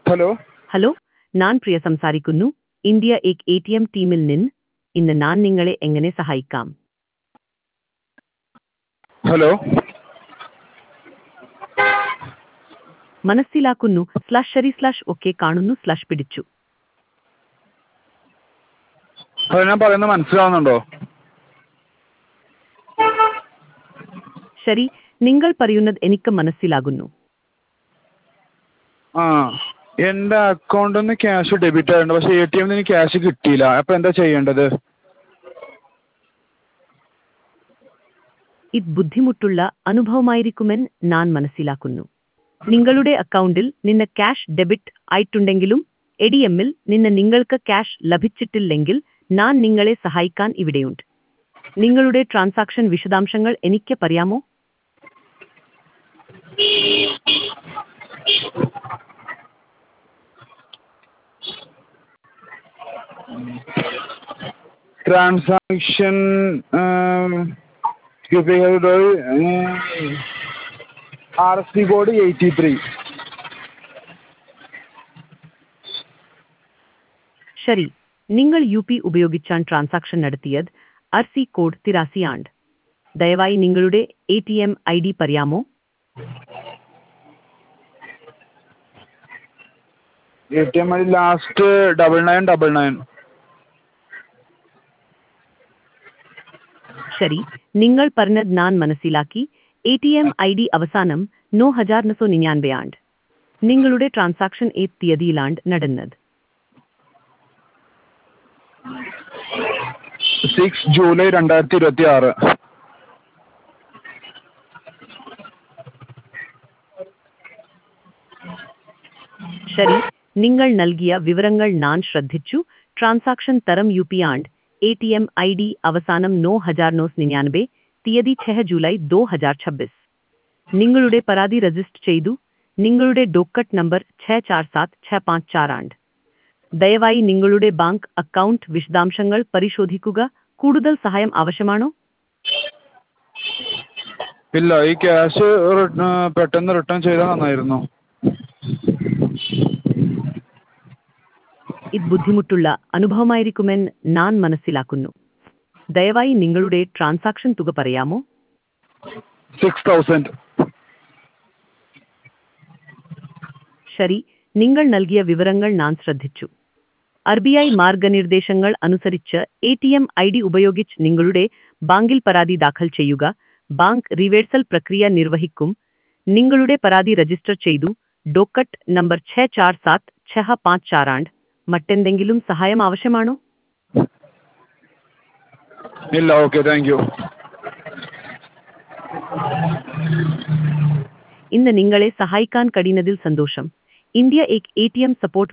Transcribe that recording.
hello hello ഞാൻ പ്രിയ സംസാരിക്കുന്നു India എക് എ ടി എം ടീമിൽ നിന്ന് ഇന്ന് ഞാൻ നിങ്ങളെ എങ്ങനെ സഹായിക്കാം ഹലോ മനസ്സിലാക്കുന്നു സ്ലാഷ് ശരി സ്ലാഷ് ഒക്കെ കാണുന്നു സ്ലാഷ് പിടിച്ചു അത് ഞാൻ പറയുന്നത് മനസ്സിലാവുന്നുണ്ടോ ശരി നിങ്ങൾ പറയുന്നത് എനിക്ക് മനസ്സിലാകുന്നു ആ എൻ്റെ അക്കൗണ്ടിൽ നിന്ന് ക്യാഷ് ഡെബിറ്റ് ആയിട്ടുണ്ട് പക്ഷേ എ ടി എമ്മിൽ നിന്ന് ക്യാഷ് കിട്ടിയില്ല അപ്പോൾ എന്താ ചെയ്യേണ്ടത് ഇത് ബുദ്ധിമുട്ടുള്ള അനുഭവമായിരിക്കുമെന്ന് ഞാൻ മനസ്സിലാക്കുന്നു നിങ്ങളുടെ അക്കൗണ്ടിൽ നിന്ന് ക്യാഷ് ഡെബിറ്റ് ആയിട്ടുണ്ടെങ്കിലും എ ഡി എമ്മിൽ നിന്ന് നിങ്ങൾക്ക് ക്യാഷ് ലഭിച്ചിട്ടില്ലെങ്കിൽ ഞാൻ നിങ്ങളെ സഹായിക്കാൻ ഇവിടെയുണ്ട് നിങ്ങളുടെ ട്രാൻസാക്ഷൻ വിശദാംശങ്ങൾ എനിക്ക് പറയാമോ transaction R S P code eighty three ശരി നിങ്ങൾ യു പി ഉപയോഗിച്ചാണ് ട്രാൻസാക്ഷൻ നടത്തിയത് ആർ സി കോഡ് തിരാസിയാണ്ട് ദയവായി നിങ്ങളുടെ A T M I D പറയാമോ A T M I last double nine double nine ശരി നിങ്ങൾ പറഞ്ഞത് ഞാൻ മനസ്സിലാക്കി A T M I D അവസാനം നോ ഹജാർ നസോ നിന്യാൻബയാണ്ട് നിങ്ങളുടെ ട്രാൻസാക്ഷൻ ഏത് തീയതിയിലാണ്ട് നടന്നത് സിക്സ് ജൂലൈ രണ്ടായിരത്തി ഇരുപത്തി ആറ് ശരി നിങ്ങൾ നൽകിയ വിവരങ്ങൾ ഞാൻ ശ്രദ്ധിച്ചു ട്രാൻസാക്ഷൻ തരം യു പി ആണ്ട് A T M I D അവസാനം നോ ഹജാർ നോസ് നിന്യാൻബെ തീയതി ഛഹ ജൂലൈ ദോ ഹജാർ ഛബ്ബിസ് നിങ്ങളുടെ പരാതി രജിസ്റ്റർ ചെയ്തു നിങ്ങളുടെ ഡോക്കറ്റ് നമ്പർ ഛ ചാർ സാത്ത് ഛ പാഞ്ച് ചാർ ആണ്ട് ദയവായി നിങ്ങളുടെ ബാങ്ക് അക്കൗണ്ട് വിശദാംശങ്ങൾ പരിശോധിക്കുക കൂടുതൽ സഹായം ആവശ്യമാണോ ഇല്ല ഈ ക്യാഷ് പെട്ടെന്ന് റിട്ടേൺ ചെയ്താൽ നന്നായിരുന്നു ഇത് ബുദ്ധിമുട്ടുള്ള അനുഭവമായിരിക്കുമെന്ന് ഞാൻ മനസ്സിലാക്കുന്നു ദയവായി നിങ്ങളുടെ ട്രാൻസാക്ഷൻ തുക പറയാമോ സിക്സ് തൗസൻഡ് ശരി നിങ്ങൾ നൽകിയ വിവരങ്ങൾ ഞാൻ ശ്രദ്ധിച്ചു ആർ ബി ഐ മാർഗനിർദ്ദേശങ്ങൾ അനുസരിച്ച് A T M I D ഉപയോഗിച്ച് നിങ്ങളുടെ ബാങ്കിൽ പരാതി ദാഖൽ ചെയ്യുക ബാങ്ക് റിവേഴ്സൽ പ്രക്രിയ നിർവഹിക്കും നിങ്ങളുടെ പരാതി രജിസ്റ്റർ ചെയ്തു ഡോക്കറ്റ് നമ്പർ ഛ ചാർ സാത്ത് ഛഹ പാഞ്ച് ചാറാണ്ട് മറ്റെന്തെങ്കിലും സഹായം ആവശ്യമാണോ ഇല്ല ഓക്കെ താങ്ക് യു ഇന്ന് നിങ്ങളെ സഹായിക്കാൻ കഴിയുന്നതിൽ സന്തോഷം ഇന്ത്യ എക് എ ടി എം സപ്പോർട്ട്